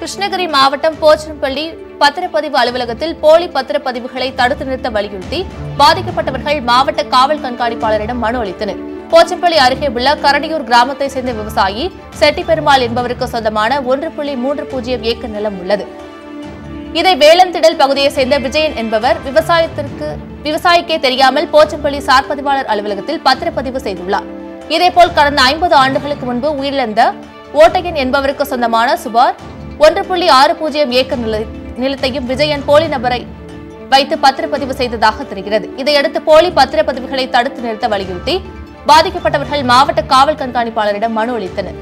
கிருஷ்ணகிரி மாவட்டம் போச்சனப்பள்ளி பத்திரப்பதிவு அலுவலகத்தில் போலி பத்திரப்பதிவுகளை தடுத்து நிறுத்த வலியுறுத்தி பாதிக்கப்பட்டவர்கள் மாவட்ட காவல் கண்காணிப்பாளரிடம் மனு அளித்தனர் போச்சம்பள்ளி அருகே உள்ள கரடியூர் கிராமத்தை சேர்ந்த விவசாயி செட்டிப்பெருமாள் என்பவருக்கு சொந்தமான ஒன்று புள்ளி மூன்று பூஜ்ஜியம் ஏக்கர் நிலம் உள்ளது இதை வேலந்திடல் பகுதியைச் சேர்ந்த விஜயன் என்பவர் விவசாயத்திற்கு விவசாயிக்கே தெரியாமல் போச்சம்பள்ளி சார் பதிவாளர் அலுவலகத்தில் பத்திரப்பதிவு செய்துள்ளார் இதேபோல் கடந்த ஐம்பது ஆண்டுகளுக்கு முன்பு உயிரிழந்த ஓட்டையன் என்பவருக்கு சொந்தமான சுபார் ஒன்று புள்ளி ஆறு பூஜ்ஜியம் ஏக்கர் நில- நிலத்தையும் விஜயன் போலி நபரை வைத்து பத்திரப்பதிவு செய்ததாக தெரிகிறது இதையடுத்து போலி பத்திரப்பதிவுகளை தடுத்து நிறுத்த வலியுறுத்தி பாதிக்கப்பட்டவர்கள் மாவட்ட காவல் கண்காணிப்பாளரிடம் மனு அளித்தனர்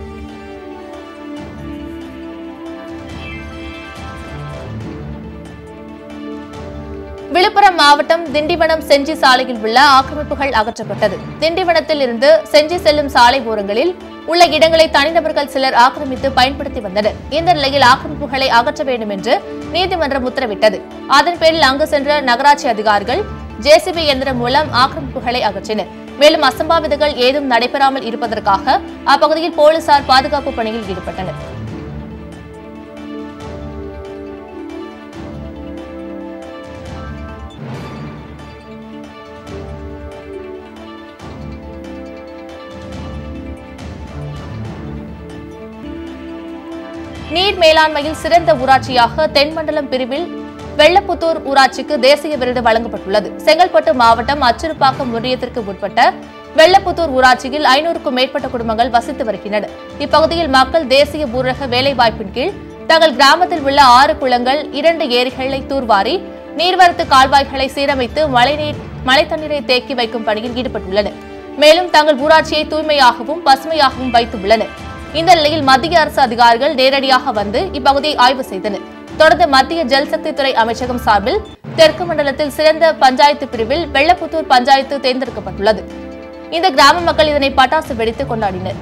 விழுப்புரம் மாவட்டம் திண்டிவனம் செஞ்சி சாலையில் உள்ள ஆக்கிரமிப்புகள் அகற்றப்பட்டது திண்டிவனத்தில் இருந்து செஞ்சி செல்லும் சாலை ஓரங்களில் உள்ள இடங்களை தனிநபர்கள் சிலர் ஆக்கிரமித்து பயன்படுத்தி வந்தனர் இந்த நிலையில் ஆக்கிரமிப்புகளை அகற்ற வேண்டும் என்று நீதிமன்றம் உத்தரவிட்டது அதன் பேரில் அங்கு சென்ற நகராட்சி அதிகாரிகள் ஜேசிபி இயந்திரம் மூலம் ஆக்கிரமிப்புகளை அகற்றினர் மேலும் அசம்பாவிதங்கள் ஏதும் நடைபெறாமல் இருப்பதற்காக அப்பகுதியில் போலீசார் பாதுகாப்பு பணியில் ஈடுபட்டனர் நீர் மேலாண்மையில் சிறந்த ஊராட்சியாக தென்மண்டலம் பிரிவில் வெள்ளப்புத்தூர் ஊராட்சிக்கு தேசிய விருது வழங்கப்பட்டுள்ளது செங்கல்பட்டு மாவட்டம் அச்சிறுப்பாக்கம் ஒன்றியத்திற்கு உட்பட்ட வெள்ளப்புத்தூர் ஊராட்சியில் ஐநூறுக்கும் மேற்பட்ட குடும்பங்கள் வசித்து வருகின்றன இப்பகுதியில் மக்கள் தேசிய ஊரக வேலைவாய்ப்பின் கீழ் தங்கள் கிராமத்தில் உள்ள ஆறு குளங்கள் இரண்டு ஏரிகளை தூர்வாரி நீர்வரத்து கால்வாய்களை சீரமைத்து மழைநீர் மழை தண்ணீரை தேக்கி வைக்கும் பணியில் ஈடுபட்டுள்ளனர் மேலும் தங்கள் ஊராட்சியை தூய்மையாகவும் பசுமையாகவும் வைத்துள்ளனர் இந்த நிலையில் மத்திய அரசு அதிகாரிகள் நேரடியாக வந்து இப்பகுதியை ஆய்வு செய்தனர் தொடர்ந்து மத்திய ஜல்சக்தி துறை அமைச்சகம் சார்பில் தெற்கு மண்டலத்தில் சிறந்த பஞ்சாயத்து பிரிவில் வெள்ளப்புத்தூர் பஞ்சாயத்து தேர்ந்தெடுக்கப்பட்டுள்ளது இந்த கிராம மக்கள் இதனை பட்டாசு வெடித்து கொண்டாடினர்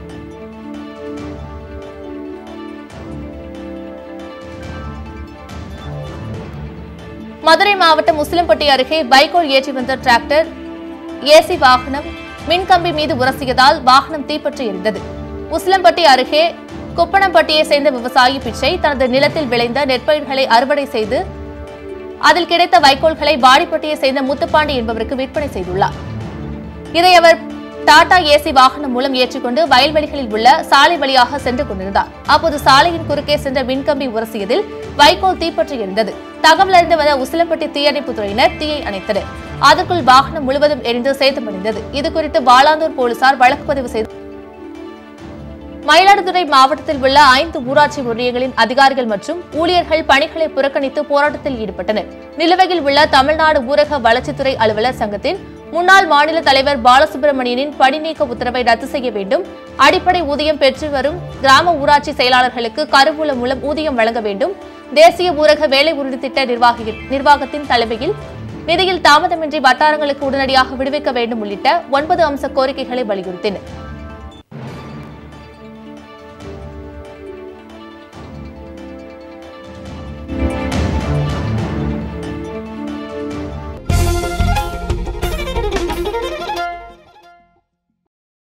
மதுரை மாவட்டம் முஸ்லிம்பட்டி அருகே வைக்கோல் ஏற்றி வந்த டிராக்டர் ஏசி வாகனம் மின்கம்பி மீது உரசியதால் வாகனம் தீப்பற்றி எரிந்தது உசிலம்பட்டி அருகே குப்பனம்பட்டியை சேர்ந்த விவசாயி பிச்சை தனது நிலத்தில் விளைந்த நெற்பயிர்களை அறுவடை செய்து அதில் கிடைத்த வைக்கோல்களை வாடிப்பட்டியை சேர்ந்த முத்துப்பாண்டி என்பவருக்கு விற்பனை செய்துள்ளார் இதை அவர் டாடா ஏசி வாகனம் மூலம் ஏற்றிக்கொண்டு வயல்வெளிகளில் உள்ள சாலை வழியாக சென்று கொண்டிருந்தார் அப்போது சாலையின் குறுக்கே சென்ற மின்கம்பி உரசியதில் வைக்கோல் தீப்பற்றி எரிந்தது தகவல் அறிந்து வந்த உசிலம்பட்டி தீயணைப்புத் துறையினர் தீயை அணைத்தனர் அதற்குள் வாகனம் முழுவதும் எரிந்து சேதமடைந்தது இதுகுறித்து வாளாந்தூர் போலீசார் வழக்கு பதிவு செய்து மயிலாடுதுறை மாவட்டத்தில் உள்ள ஐந்து ஊராட்சி ஒன்றியங்களின் அதிகாரிகள் மற்றும் ஊழியர்கள் பணிகளை புறக்கணித்து போராட்டத்தில் ஈடுபட்டனர் நிலுவையில் உள்ள தமிழ்நாடு ஊரக வளர்ச்சித்துறை அலுவலர் சங்கத்தின் முன்னாள் மாநில தலைவர் பாலசுப்ரமணியனின் பணி நீக்க உத்தரவை ரத்து செய்ய வேண்டும் அடிப்படை ஊதியம் பெற்று வரும் கிராம ஊராட்சி செயலாளர்களுக்கு கருவூலம் மூலம் ஊதியம் வழங்க வேண்டும் தேசிய ஊரக வேலை உறுதி திட்ட நிர்வாகி நிர்வாகத்தின் தலைமையில் நிதியில் தாமதமின்றி வட்டாரங்களுக்கு உடனடியாக விடுவிக்க வேண்டும் உள்ளிட்ட ஒன்பது அம்ச கோரிக்கைகளை வலியுறுத்தினர்